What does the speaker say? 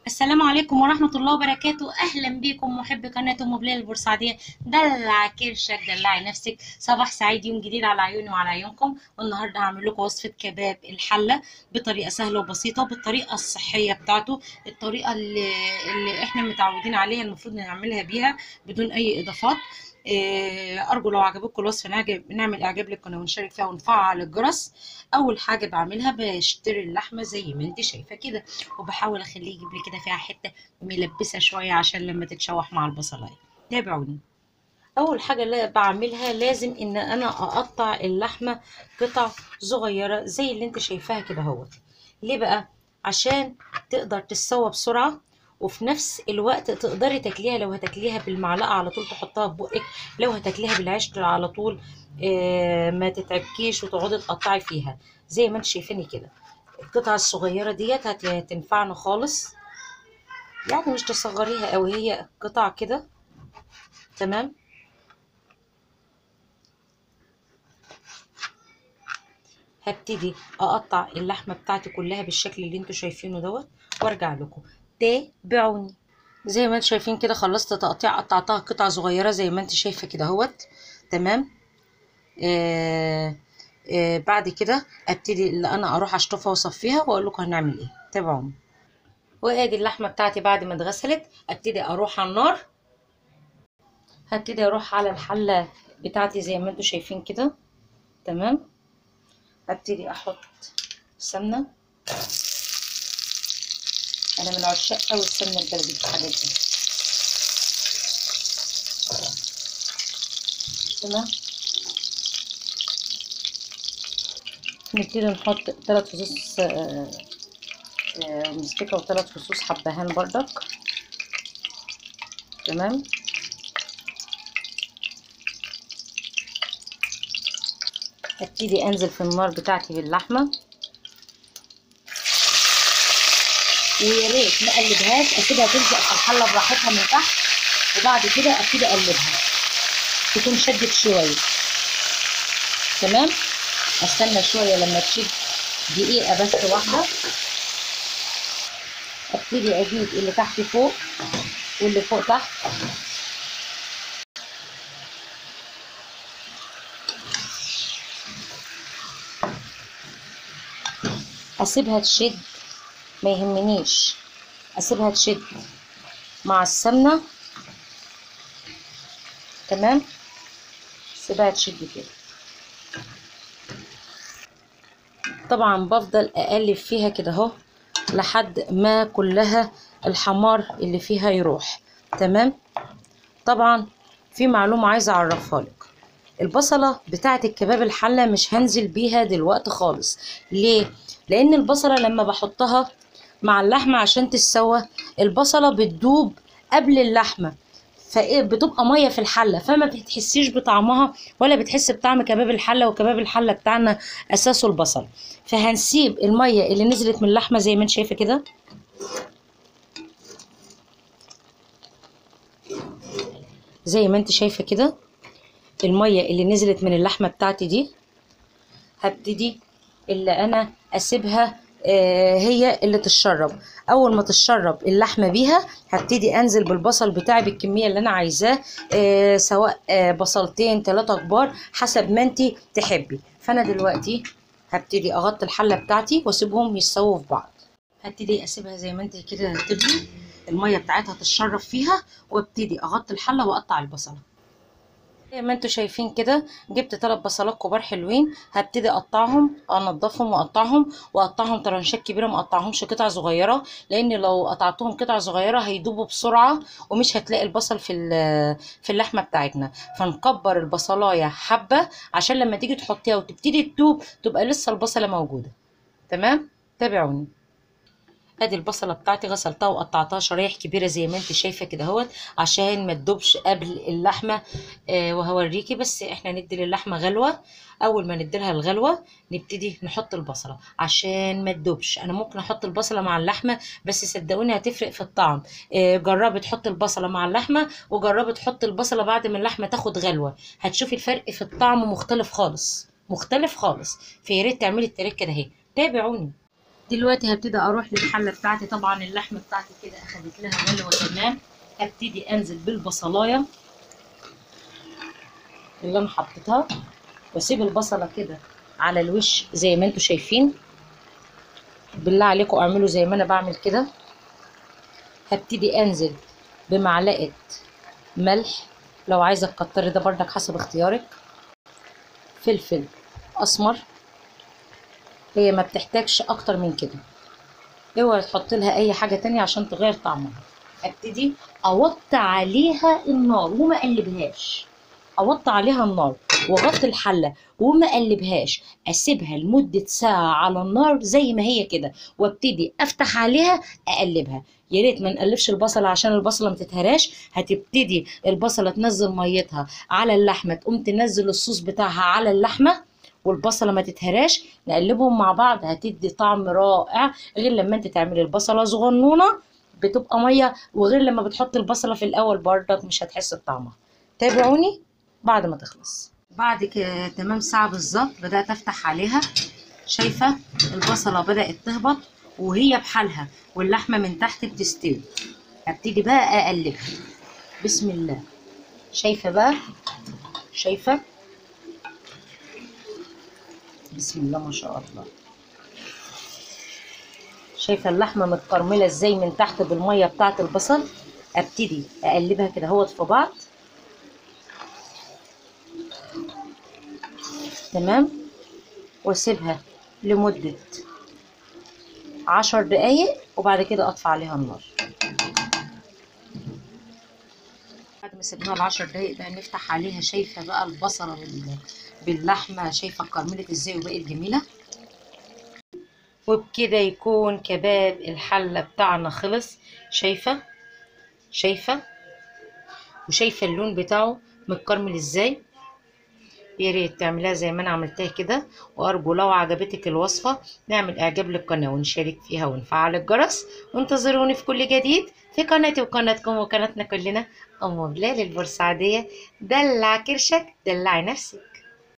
السلام عليكم ورحمة الله وبركاته أهلا بكم محبي قناة أم بلال البورسعيدية دلع كرشك دلعي نفسك صباح سعيد يوم جديد على عيوني وعلى عيونكم والنهاردة هعمل لكم وصفة كباب الحلة بطريقة سهلة وبسيطة بالطريقة الصحية بتاعته الطريقة اللي, اللي احنا متعودين عليها المفروض نعملها بيها بدون أي إضافات إيه، ارجو لو عجبتكم الوصفه نعجب نعمل اعجاب للقناه ونشارك فيها ونفعل الجرس اول حاجه بعملها بشتري اللحمه زي ما انت شايفه كده وبحاول اخليه يجيب لي كده فيها حته ملبسه شويه عشان لما تتشوح مع البصلايه تابعوني اول حاجه اللي بعملها لازم ان انا اقطع اللحمه قطع صغيره زي اللي انت شايفاها كده اهوت ليه بقى عشان تقدر تتسوى بسرعه وفي نفس الوقت تقدري تاكليها لو هتاكليها بالمعلقه على طول تحطها في بقك لو هتاكليها بالعيش على طول آه ما تتعبكيش وتقعدي تقطعي فيها زي ما انت شايفاني كده القطعه الصغيره ديت هتنفعنا خالص يعني مش تصغريها قوي هي قطع كده تمام هبتدي اقطع اللحمه بتاعتي كلها بالشكل اللي انتوا شايفينه دوت وارجع لكم تابعوني زي ما انتم شايفين كده خلصت تقطيع قطعتها قطع صغيره زي ما انت شايفه كده اهوت تمام آه آه بعد كده ابتدي اللي انا اروح اشطفها واصفيها واقول لكم هنعمل ايه تابعوني وادي اللحمه بتاعتي بعد ما اتغسلت ابتدي اروح على النار هبتدي اروح على الحله بتاعتي زي ما انتم شايفين كده تمام ابتدي احط سمنه انا من عشاق قوي السمنه البلدي في الحاجات دي تمام نبتدي نحط ثلاث فصوص مستكه وثلاث فصوص حبهان بردك تمام هبتدي انزل في النار بتاعتي باللحمه ويا ريت ما اقلبهاش اسيبها تلزق في الحله براحتها من تحت وبعد كده ابتدي اقلبها تكون شدت شويه تمام استنى شويه لما تشد دقيقه بس واحده ابتدي اجيب اللي تحت فوق واللي فوق تحت اسيبها تشد ما يهمنيش اسيبها تشد مع السمنه تمام سيبها تشد كده طبعا بفضل اقلب فيها كده اهو لحد ما كلها الحمار اللي فيها يروح تمام طبعا في معلومه عايزه اعرفها لك البصله بتاعه الكباب الحله مش هنزل بيها دلوقتي خالص ليه لان البصله لما بحطها مع اللحمه عشان تتسوى البصله بتدوب قبل اللحمه فايه بتبقى ميه في الحله فما بتحسيش بطعمها ولا بتحس بطعم كباب الحله وكباب الحله بتاعنا اساسه البصل فهنسيب الميه اللي نزلت من اللحمه زي ما انت شايفه كده زي ما انت شايفه كده الميه اللي نزلت من اللحمه بتاعتي دي هبتدي اللي انا اسيبها آه هي اللي تشرب اول ما تشرب اللحمه بيها هبتدي انزل بالبصل بتاعي بالكميه اللي انا عايزاه آه سواء آه بصلتين ثلاثه كبار حسب ما انت تحبي فانا دلوقتي هبتدي اغطي الحله بتاعتي واسيبهم يتسووا في بعض هبتدي اسيبها زي ما انت كده تغلي الميه بتاعتها تشرب فيها وابتدي اغطي الحله واقطع البصله زي ما انتوا شايفين كده جبت ثلاث بصلات كبار حلوين هبتدي اقطعهم انضفهم واقطعهم واقطعهم طرنشات كبيره ما اقطعهمش قطع صغيره لان لو قطعتهم قطع صغيره هيدوبوا بسرعه ومش هتلاقي البصل في في اللحمه بتاعتنا فنكبر البصلايه حبه عشان لما تيجي تحطيها وتبتدي تدوب تبقى لسه البصله موجوده تمام تابعوني ادي البصله بتاعتي غسلتها وقطعتها شرايح كبيره زي ما انت شايفه كده اهوت عشان ما تدوبش قبل اللحمه آه وهوريكي بس احنا ندي للحمه غلوه اول ما نديلها الغلوه نبتدي نحط البصله عشان ما تدوبش انا ممكن احط البصله مع اللحمه بس صدقوني هتفرق في الطعم آه جربي تحطي البصله مع اللحمه وجربي تحطي البصله بعد ما اللحمه تاخد غلوه هتشوفي الفرق في الطعم مختلف خالص مختلف خالص فيا ريت تعملي التركه ده اهي تابعوني دلوقتي هبتدي اروح للحله بتاعتي طبعا اللحمه بتاعتي كده اخدت لها غلوه تمام هبتدي انزل بالبصلايه اللي انا حطيتها واسيب البصله كده على الوش زي ما انتم شايفين بالله عليكم اعملوا زي ما انا بعمل كده هبتدي انزل بمعلقه ملح لو عايزه تكتري ده بردك حسب اختيارك فلفل اسمر هي ما بتحتاجش اكتر من كده اوعي تحط لها اي حاجه تانية عشان تغير طعمها ابتدي اوطي عليها النار وما اقلبهاش اوطي عليها النار واغطي الحله وما اقلبهاش اسيبها لمده ساعه على النار زي ما هي كده وابتدي افتح عليها اقلبها يا ريت ما نقلبش البصله عشان البصله ما تتهراش هتبتدي البصله تنزل ميتها على اللحمه تقوم تنزل الصوص بتاعها على اللحمه والبصله ما تتهراش نقلبهم مع بعض هتدي طعم رائع غير لما انت تعملي البصله صغنونه بتبقى ميه وغير لما بتحط البصله في الاول بردك مش هتحس بطعمها تابعوني بعد ما تخلص بعد كده تمام ساعه بالظبط بدات افتح عليها شايفه البصله بدات تهبط وهي بحالها واللحمه من تحت بتستوي هبتدي بقى اقلبها بسم الله شايفه بقى شايفه بسم الله ما شاء الله شايفه اللحمه متكرمله ازاي من تحت بالميه بتاعه البصل ابتدي اقلبها كده اهوت في بعض تمام واسيبها لمده عشر دقايق وبعد كده اطفي عليها النار بعد ما سيبناها العشر دقايق بقى نفتح عليها شايفه بقى البصله بال- باللحمه شايفه كرملت ازاي وبقت جميله وبكده يكون كباب الحله بتاعنا خلص شايفه شايفه وشايفه اللون بتاعه متكرمل ازاي يا ريت تعملها زي ما انا عملتها كده وارجو لو عجبتك الوصفه نعمل اعجاب للقناه ونشارك فيها ونفعل الجرس وانتظروني في كل جديد في قناتي وقناتكم وقناتنا كلنا ام بلال البورسعيديه دلع كرشك دلعي نفسك